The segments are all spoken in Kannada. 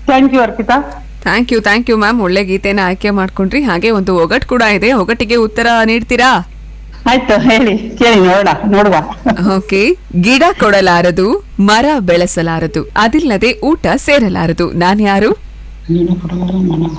Thank you Arpita thank you thank you ma'am ಒಳ್ಳೆ ಗೀತೆನ ಆಯ್ಕೆ ಮಾಡ್ಕೊಂಡ್ರಿ ಹಾಗೆ ಒಂದು ಒಗಟ್ ಕೂಡ ಇದೆ ಒಗಟಿಗೆ ಉತ್ತರ ನೀಡ್ತೀರಾ ಆಯ್ತು ಹೇಳಿ ಕೇಳಿ ನೋಡ ನೋಡುವ ಓಕೆ ಗಿಡ ಕೊಡಲಾರದು ಮರ ಬೆಳೆಸಲಾರದು ಅದಿಲ್ಲದೆ ಊಟ ಸೇರಲಾರದು ನಾನ್ ಯಾರು ನೀನು ಕೊಡಲ್ಲ ನಾನು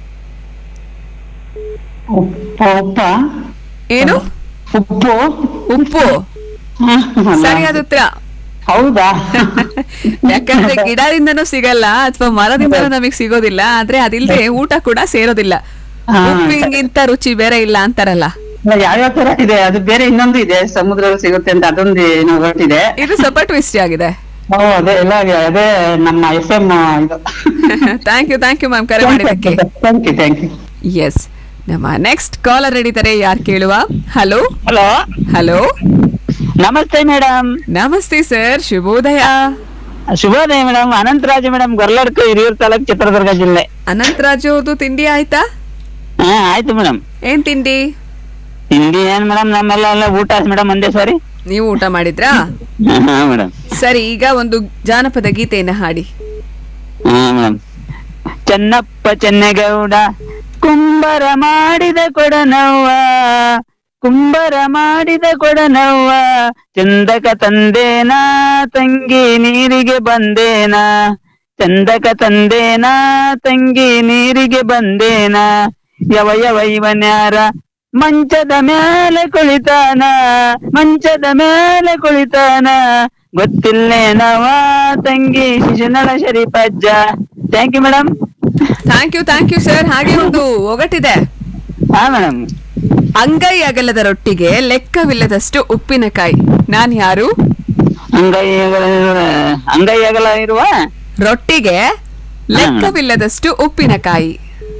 ಉಪ್ಪ ಉಪ್ಪ ಏನು ಉಪ್ಪು ಉಪ್ಪು ಹ, ಸರಿಯಾದ ಉತ್ತರ ಹೌದಾ ಯಾಕಂದ್ರೆ ಗಿಡದಿಂದನೂ ಸಿಗಲ್ಲ ಅಥವಾ ಮರದಿಂದನೂ ನಮಗೆ ಸಿಗೋದಿಲ್ಲ ಆದ್ರೆ ಅದಿಲ್ಲದೆ ಊಟ ಕೂಡ ಸೇರೋದಿಲ್ಲ ಹಾ. ಉಪ್ಪಿಗಿಂತ ರುಚಿ ಬೇರೆ ಇಲ್ಲ ಅಂತಾರಲ್ಲ ಅಲ್ಲ, ಯಾವ್ಯಾವ ತರ ಇದೆ ಅದು ಬೇರೆ ಇನ್ನೊಂದು ಇದೆ ಸಮುದ್ರದಲ್ಲಿ ಸಿಗುತ್ತೆ ಅಂತ ಅದೊಂದು ಏನೋ ಹೊರಟಿದೆ ಇದು ಸ್ವಲ್ಪ ಟ್ವಿಸ್ಟ್ ಆಗಿದೆ ಓ ಅದೇ ಎಲ್ಲ ಅದೇ ನಮ್ಮ ಎಫ್ ಎಂ ಇದು thank you thank you ma'am ಕರೆ ಮಾಡಿದ್ದಕ್ಕೆ thank you thank you yes ನಮ್ಮ ನೆಕ್ಸ್ಟ್ ಕಾಲರ್ ಹಿಡಿತಾರೆ ಯಾರು ಕೇಳುವ ಹಲೋ ಹಲೋ ಹಲೋ ನಮಸ್ತೆ ಮೇಡಮ್ ನಮಸ್ತೆ ಸರ್ ಶುಭೋದಯ ಶುಭೋದಯ ಮೇಡಮ್ ಅನಂತರಾಜ್ ಮೇಡಮ್ ಗೊರ್ಲಡ್ಕ ಹಿರಿಯೂರು ತಾಲೂಕ್ ಚಿತ್ರದುರ್ಗ ಜಿಲ್ಲೆ ಅನಂತರಾಜು ಅವ್ರದ್ದು ತಿಂಡಿ ಆಯ್ತಾ ಹಾ ಆಯ್ತು ಮೇಡಮ್ ಏನ್ ತಿಂಡಿ ಹಿಂದಿ ಏನ್ ಮೇಡಮ್ ನಮ್ಮೆಲ್ಲ ಎಲ್ಲ ಊಟ ಮೇಡಮ್ ಒಂದೇ ಸಾರಿ ನೀವು ಊಟ ಮಾಡಿದ್ರಾ ಹಾ ಮೇಡಮ್ ಸರಿ ಈಗ ಒಂದು ಜಾನಪದ ಗೀತೆಯನ್ನ ಹಾಡಿ ಹಾ ಮೇಡಮ್ ಚೆನ್ನಪ್ಪ ಚೆನ್ನೇಗೌಡ ಕುಂಬರ ಮಾಡಿದ ಕೊಡನವ್ವ ಕುಂಬರ ಮಾಡಿದ ಕೊಡನವ್ವ ಚಂದಕ ತಂದೇನಾ ತಂಗಿ ನೀರಿಗೆ ಬಂದೇನಾ ಚಂದಕ ತಂದೇನಾ ತಂಗಿ ನೀರಿಗೆ ಬಂದೇನಾ ಯವ ಯವ ಇವನ್ಯಾರ ಮಂಚದ ಮೇಲೆ ಕುಳಿತಾನ ಮಂಚದ ಮೇಲೆ ಕುಳಿತಾನ ಗೊತ್ತಿಲ್ಲೇನವ ತಂಗಿ ಶಿಶುನಳ ಶರೀಫಜ್ಜ thank you madam thank you thank you sir ಹಾಗೆ ಒಂದು ಒಗಟಿದೆ ಹಾ ಮೇಡಮ್ ಅಂಗೈ ಅಗಲದ ರೊಟ್ಟಿಗೆ ಲೆಕ್ಕವಿಲ್ಲದಷ್ಟು ಉಪ್ಪಿನಕಾಯಿ ನಾನ್ ಯಾರು ಅಂಗೈ ಅಗಲ ಅಂಗೈ ಅಗಲ ಇರುವ ರೊಟ್ಟಿಗೆ ಲೆಕ್ಕವಿಲ್ಲದಷ್ಟು ಉಪ್ಪಿನಕಾಯಿ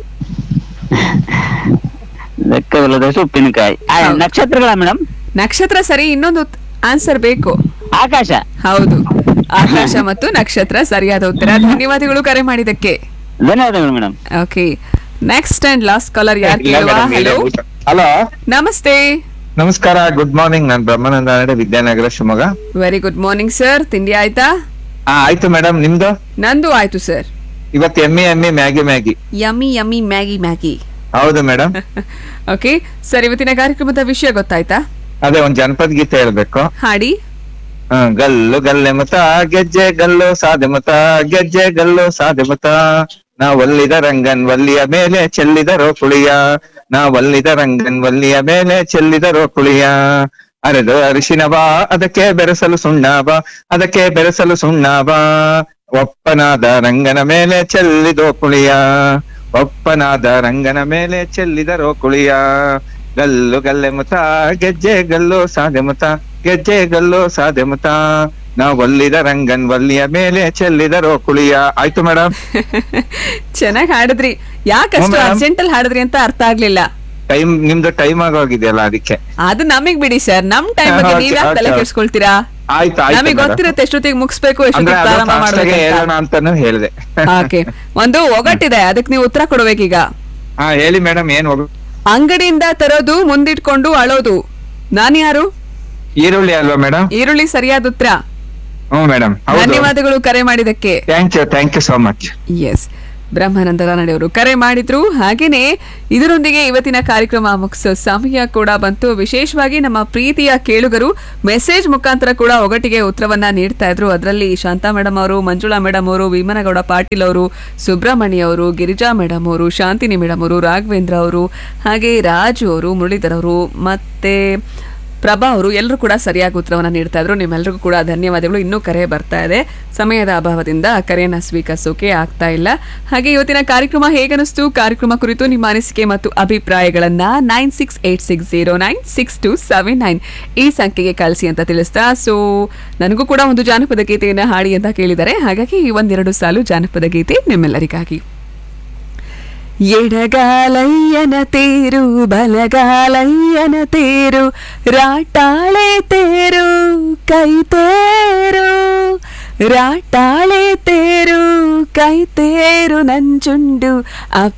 ಲೆಕ್ಕವಿಲ್ಲದಷ್ಟು ಉಪ್ಪಿನಕಾಯಿ ಆ, ಹೌದು. ನಕ್ಷತ್ರಗಳ ಮೇಡಮ್ ನಕ್ಷತ್ರ ಸರಿ ಇನ್ನೊಂದು ಆನ್ಸರ್ ಬೇಕು ಆಕಾಶ ಹೌದು ಆಕಾಶ ಮತ್ತು ನಕ್ಷತ್ರ ಸರಿಯಾದ ಉತ್ತರ ಧನ್ಯವಾದಗಳು ಕರೆ ಮಾಡಿದಕ್ಕೆ ಧನ್ಯವಾದಗಳು madam okay next and last caller ಯಾರು ಕೇಳುವ ಹಲೋ ಹಲೋ ನಮಸ್ತೆ ನಮಸ್ಕಾರ ಗುಡ್ ಮಾರ್ನಿಂಗ್ ನಾನು Brahmananda Nade Vidyanagar Shivamogga very good morning sir ತಿಂಡಿ ಆಯ್ತಾ ಹಾ ಆಯ್ತು ಮೇಡಮ್ ನಿಮ್ದು ನಂದು ಆಯ್ತು ಸರ್ ಇವತ್ತು yummy yummy Maggi Maggi yummy yummy Maggi Maggi ಹೌದು ಮೇಡಮ್ ಓಕೆ ಸರ್ ಇವತ್ತಿನ ಕಾರ್ಯಕ್ರಮದ ವಿಷಯ ಗೊತ್ತಾಯ್ತಾ ಅದೇ ಒಂದ್ ಜನಪದ ಗೀತೆ ಹೇಳ್ಬೇಕು ಹಾಡಿ ಹ, ಗಲ್ಲು ಗಲ್ಲೆ ಮತ ಗೆಜ್ಜೆ ಗಲ್ಲು ಸಾದೆ ಮತ ಗೆಜ್ಜೆ ಗಲ್ಲು ಸಾದೆ ಮತ ನಾ ಒಲ್ಲಿದ ರಂಗನ್ ವಲ್ಲಿಯ ಮೇಲೆ ಚೆಲ್ಲಿದರೋ ಕುಳಿಯ ನಾ ಒಲ್ಲಿದ ರಂಗನ್ ವಲ್ಲಿಯ ಮೇಲೆ ಚೆಲ್ಲಿದರೋ ಕುಳಿಯ ಅರೆದು ಅರಿಶಿನ ಬಾ ಅದಕ್ಕೆ ಬೆರೆಸಲು ಸುಣ್ಣ ಬಾ ಅದಕ್ಕೆ ಬೆರೆಸಲು ಸುಣ್ಣ ಬಾ ಒಪ್ಪನಾದ ರಂಗನ ಮೇಲೆ ಚೆಲ್ಲಿದೋ ಕುಳಿಯ ಒಪ್ಪನಾದ ರಂಗನ ಮೇಲೆ ಚೆಲ್ಲಿದರೋ ಕುಳಿಯ ಗಲ್ಲು ಗಲ್ಲೆ ಮುತ ಗೆಜ್ಜೆ ಗಲ್ಲು ಸಾದೆ ಮುತ ಗೆಜ್ಜೆ ಗಲ್ಲು ಸಾದೆ ಮುತ ನಾವು ಒಲ್ಲಿದ ರಂಗನ್ ವಲ್ಲಿಯ ಮೇಲೆ ಚೆಲ್ಲಿದರೋ ಕುಳಿಯ ಆಯ್ತು ಮೇಡಮ್ ಚೆನ್ನಾಗಿ ಹಾಡಿದ್ರಿ ಯಾಕಷ್ಟು ಹ್ಞೂ, madam. ಅರ್ಜೆಂಟ್ ಅಲ್ಲಿ ಹಾಡಿದ್ರಿ ಅಂತ ಅರ್ಥ ಆಗ್ಲಿಲ್ಲ ಟೈಮ್ ನಿಮ್ದು ಟೈಮ್ ಆಗೋಗಿದೆಯಲ್ಲ ಅದಕ್ಕೆ ಅದು ನಮಗ್ ಬಿಡಿ ಸರ್ ನಮ್ ಟೈಮ್ ಬಗ್ಗೆ Okay, ನೀವ್ ಯಾಕೆ ತಲೆ okay. ಕೆಡ್ಸ್ಕೊಳ್ತೀರಾ ಆಯ್ತು ಆಯ್ತು ನಮಗೆ madam. ಗೊತ್ತಿರುತ್ತೆ ಎಷ್ಟೊತ್ತಿಗೆ ಮುಗಿಸ್ಬೇಕು ಅಂದ್ರೆ ಎಷ್ಟೊತ್ತಿಗೆ ಅದು ಪ್ರಾರಂಭ fast ಆಗಿ ಹೇಳೋಣ ಮಾಡ್ಬೇಕು ಅಂತಾನು ಹೇಳಿದೆ ಓಕೆ ಒಂದು ಒಗಟ್ಟಿದೆ ಅದಕ್ಕೆ ನೀವು ಉತ್ತರ ಕೊಡ್ಬೇಕೀಗ ಹಾ ಹೇಳಿ ಮೇಡಮ್ ಏನ್ ಹೋಗ ಅಂಗಡಿಯಿಂದ ತರೋದು ಮುಂದಿಟ್ಕೊಂಡು ಅಳೋದು ನಾನ್ ಯಾರು ಈರುಳ್ಳಿ ಅಲ್ವಾ ಮೇಡಮ್ ಈರುಳ್ಳಿ ಸರಿಯಾದ ಉತ್ತರ ಹ್ಞೂ ಮೇಡಮ್ ಹೌದು ಧನ್ಯವಾದಗಳು ಕರೆ ಮಾಡಿದಕ್ಕೆ thank you thank you so much yes Brahmananda ರಾನಡೆಯವರು ಕರೆ ಮಾಡಿದ್ರು ಹಾಗೇನೆ ಇದರೊಂದಿಗೆ ಇವತ್ತಿನ ಕಾರ್ಯಕ್ರಮ ಮುಗಿಸೋ ಸಮಯ ಕೂಡ ಬಂತು ವಿಶೇಷವಾಗಿ ನಮ್ಮ ಪ್ರೀತಿಯ ಕೇಳುಗರು ಮೆಸೇಜ್ ಮುಖಾಂತರ ಕೂಡ ಒಗಟಿಗೆ ಉತ್ತರವನ್ನ ನೀಡ್ತಾ ಇದ್ರು ಅದರಲ್ಲಿ ಶಾಂತಾ ಮೇಡಮ್ ಅವರು ಮಂಜುಳಾ ಮೇಡಮ್ ಅವರು ವಿಮನಗೌಡ ಪಾಟೀಲ್ ಅವರು ಸುಬ್ರಹ್ಮಣ್ಯ ಅವರು ಗಿರಿಜಾ ಮೇಡಮ್ ಅವರು ಶಾಂತಿನಿ ಮೇಡಮ್ ಅವರು ರಾಘವೇಂದ್ರ ಅವರು ಹಾಗೆ ರಾಜು ಅವರು ಮುರಳೀಧರ್ ಅವರು ಮತ್ತೆ ಪ್ರಭಾ ಅವರು ಎಲ್ಲರೂ ಕೂಡ ಸರಿಯಾಗಿ ಉತ್ತರವನ್ನು ನೀಡ್ತಾ ಇದ್ರು ನಿಮ್ಮೆಲ್ಲರಿಗೂ ಕೂಡ ಧನ್ಯವಾದಗಳು ಇನ್ನೂ ಕರೆ ಬರ್ತಾ ಇದೆ ಸಮಯದ ಅಭಾವದಿಂದ ಕರೆಯನ್ನ ಸ್ವೀಕರಿಸೋಕೆ ಆಗ್ತಾ ಇಲ್ಲ ಹಾಗೆ ಇವತ್ತಿನ ಕಾರ್ಯಕ್ರಮ ಹೇಗನಿಸ್ತು ಕಾರ್ಯಕ್ರಮ ಕುರಿತು ನಿಮ್ಮ ಅನಿಸಿಕೆ ಮತ್ತು ಅಭಿಪ್ರಾಯಗಳನ್ನ nine six eight six zero nine six two seven nine ಈ ಸಂಖ್ಯೆಗೆ ಕಳಿಸಿ ಅಂತ ತಿಳಿಸ್ತಾ ಸೊ ನನಗೂ ಕೂಡ ಒಂದು ಜಾನಪದ ಗೀತೆಯನ್ನ ಹಾಡಿ ಅಂತ ಕೇಳಿದ್ದಾರೆ ಹಾಗಾಗಿ ಒಂದೆರಡು ಸಾಲು ಜಾನಪದ ಗೀತೆ ನಿಮ್ಮೆಲ್ಲರಿಗಾಗಿ ಎಡಗಾಲಯ್ಯನ ತೇರು ಬಲಗಾಲಯ್ಯನ ತೇರು ರಾಟಾಳೆ ತೇರು ಕೈ ತೇರು ರಾಟಾಳೆ ತೇರು ಕೈ ತೇರು ನಂಜುಂಡು